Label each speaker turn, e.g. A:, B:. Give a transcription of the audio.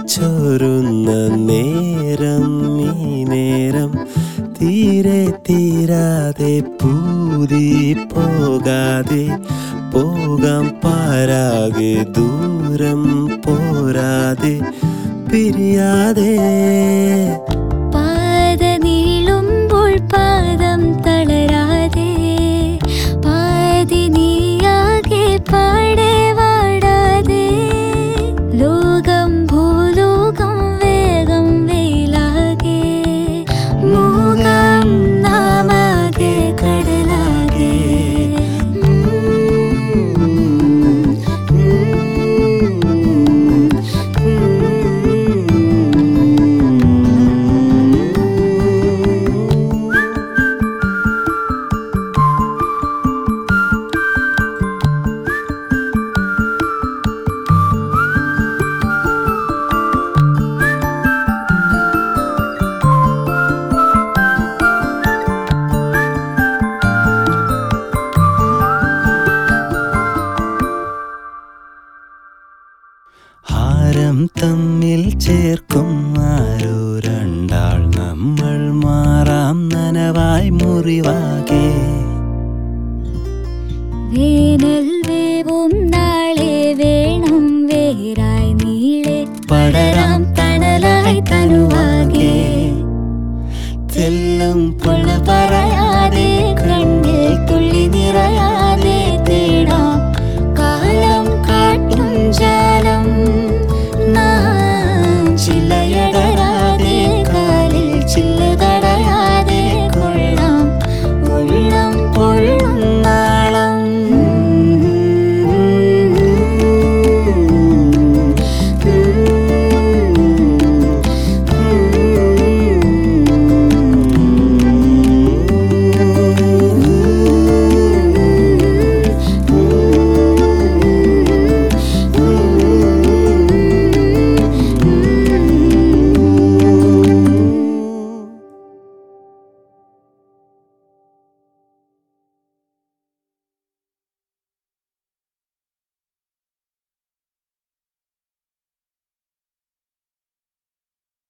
A: ചോരുന്ന നേരം ഈ നേരം തീരെ തീരാതെ പൂതി പോകാതെ പോകാം പാരാകെ ദൂരം പോരാതെ പിരിയാതെ
B: പാത നീളുമ്പോൾ പാദം തളരാതെ പാതി നീയാകെ പാടെ വാടാതെ ലോകം ഭൂലോകം വേഗം വെയിലാകെ മൂകം നാമാകെ കടലാകെ
A: ഹാരം തമ്മിൽ ചേർക്കും ആരോ രണ്ടാൾ നമ്മൾ മാറാം നനവായി മുറിവാകെ